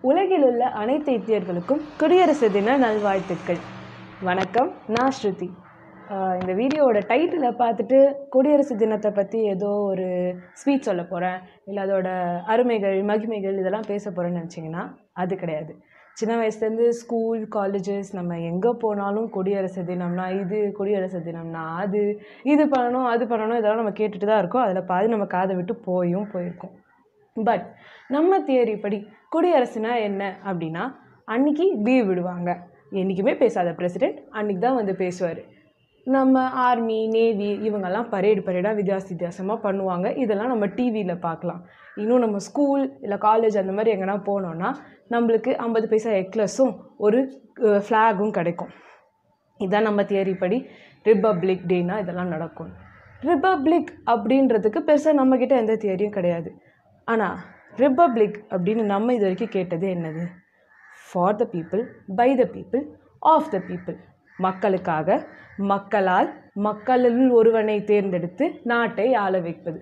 உலகில் உள்ள அனைத்து இந்தியர்களுக்கும் குடியரசு தின நல்வாழ்த்துக்கள் வணக்கம் நான் ஸ்ருதி ஆஹ் இந்த வீடியோவோட டைட்டிலை பார்த்துட்டு குடியரசு தினத்தை பற்றி ஏதோ ஒரு ஸ்பீச் சொல்ல போகிறேன் இல்லை அதோட அருமைகள் மகிமைகள் இதெல்லாம் பேச போகிறேன்னு நினச்சிங்கன்னா அது கிடையாது சின்ன வயசுலேருந்து ஸ்கூல் காலேஜஸ் நம்ம எங்கே போனாலும் குடியரசு தினம்னா இது குடியரசு தினம்னா அது இது பண்ணணும் அது பண்ணணும் இதெல்லாம் நம்ம கேட்டுட்டு தான் இருக்கோம் அதில் பாதி நம்ம காதை விட்டு போயும் போயிருக்கோம் பட் நம்ம தியரி படி குடியரசுனா என்ன அப்படின்னா அன்னைக்கு லீவ் விடுவாங்க என்றைக்குமே பேசாத பிரசிடெண்ட் அன்னைக்கு தான் வந்து பேசுவார் நம்ம ஆர்மி நேவி இவங்கெல்லாம் பரேடு பரேடாக வித்தியாச வித்தியாசமாக பண்ணுவாங்க இதெல்லாம் நம்ம டிவியில் பார்க்கலாம் இன்னும் நம்ம ஸ்கூல் இல்லை காலேஜ் அந்த மாதிரி எங்கன்னா போனோன்னா நம்மளுக்கு ஐம்பது பைசா எக்லஸும் ஒரு ஃப்ளாகும் கிடைக்கும் இதான் நம்ம தியரி படி ரிப்பப்ளிக் டேனா இதெல்லாம் நடக்கும் ரிப்பப்ளிக் அப்படின்றதுக்கு பெருசாக நம்மக்கிட்ட எந்த தியரியும் கிடையாது ஆனால் ரிப்பப்ளிக் அப்படின்னு நம்ம இது வரைக்கும் கேட்டது என்னது for the people by the people of the people மக்களுக்காக மக்களால் மக்களில் ஒருவனை தேர்ந்தெடுத்து நாட்டை ஆள வைப்பது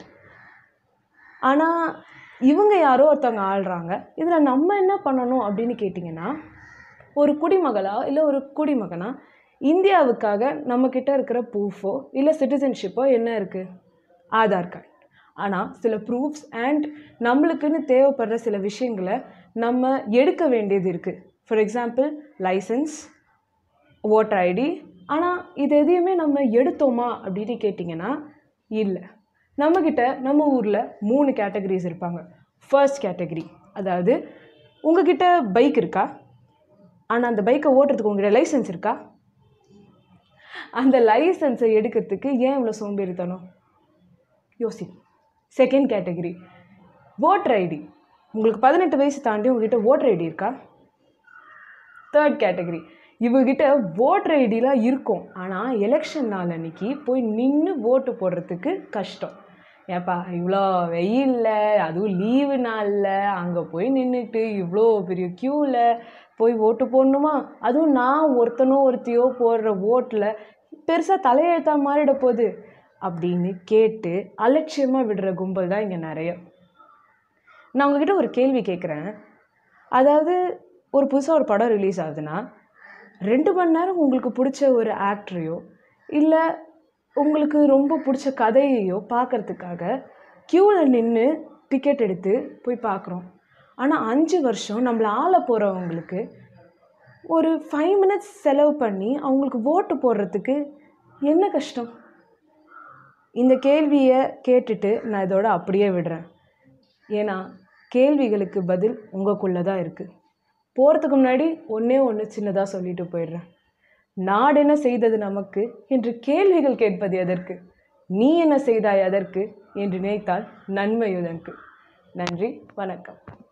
ஆனால் இவங்க யாரோ ஒருத்தவங்க ஆள்றாங்க இதில் நம்ம என்ன பண்ணணும் அப்படின்னு கேட்டிங்கன்னா ஒரு குடிமகளா இல்லை ஒரு குடிமகனா இந்தியாவுக்காக நம்மக்கிட்ட இருக்கிற ப்ரூஃபோ இல்லை சிட்டிசன்ஷிப்போ என்ன இருக்குது ஆதார் கார்டு ஆனால் சில ப்ரூஃப்ஸ் அண்ட் நம்மளுக்குன்னு தேவைப்படுற சில விஷயங்களை நம்ம எடுக்க வேண்டியது இருக்குது for example licence voter ID ஆனால் இது எதையுமே நம்ம எடுத்தோமா அப்படின்னு கேட்டிங்கன்னா இல்லை நம்மக்கிட்ட நம்ம ஊரில் மூணு கேட்டகரிஸ் இருப்பாங்க ஃபர்ஸ்ட் கேட்டகரி அதாவது உங்ககிட்ட பைக் இருக்கா ஆனால் அந்த பைக்கை ஓட்டுறதுக்கு உங்ககிட்ட லைசன்ஸ் இருக்கா அந்த லைசன்ஸை எடுக்கிறதுக்கு ஏன் இவ்வளோ சோம்பேறித்தனம் யோசி செகண்ட் கேட்டகரி ஓட்டர் ஐடி உங்களுக்கு பதினெட்டு வயசு தாண்டி உங்ககிட்ட ஓட்டர் ஐடி இருக்கா தேர்ட் கேட்டகரி இவகிட்ட ஓட்டர் ஐடிலாம் இருக்கும் ஆனால் எலெக்ஷன் நாள் அன்னைக்கு போய் நின்று ஓட்டு போடுறதுக்கு கஷ்டம் ஏப்பா இவ்வளோ வெயிலில் அதுவும் லீவு நாளில் அங்கே போய் நின்றுட்டு இவ்வளோ பெரிய க்யூவில் போய் ஓட்டு போடணுமா அதுவும் நான் ஒருத்தனோ ஒருத்தையோ போடுற ஓட்டில் பெருசாக தலையெழுத்தா மாறிட போகுது அப்படின்னு கேட்டு அலட்சியமாக விடுற கும்பல் தான் இங்கே நிறைய நான் உங்ககிட்ட ஒரு கேள்வி கேட்குறேன் அதாவது ஒரு புதுசாக ஒரு படம் ரிலீஸ் ஆகுதுன்னா ரெண்டு மணி நேரம் உங்களுக்கு பிடிச்ச ஒரு ஆக்டரையோ இல்லை உங்களுக்கு ரொம்ப பிடிச்ச கதையையோ பார்க்கறதுக்காக க்யூவில் நின்று டிக்கெட் எடுத்து போய் பார்க்குறோம் ஆனால் அஞ்சு வருஷம் நம்மளை ஆள போகிறவங்களுக்கு ஒரு ஃபைவ் மினிட்ஸ் செலவு பண்ணி அவங்களுக்கு ஓட்டு போடுறதுக்கு என்ன கஷ்டம் இந்த கேள்வியை கேட்டுட்டு நான் இதோட அப்படியே விடுறேன் ஏன்னா கேள்விகளுக்கு பதில் உங்களுக்குள்ளே தான் இருக்குது போகிறதுக்கு முன்னாடி ஒன்றே ஒன்று சின்னதாக சொல்லிட்டு போயிடுறேன் நாடு என்ன செய்தது நமக்கு என்று கேள்விகள் கேட்பது எதற்கு நீ என்ன செய்தாய் அதற்கு என்று நினைத்தால் நன்மை எதற்கு நன்றி வணக்கம்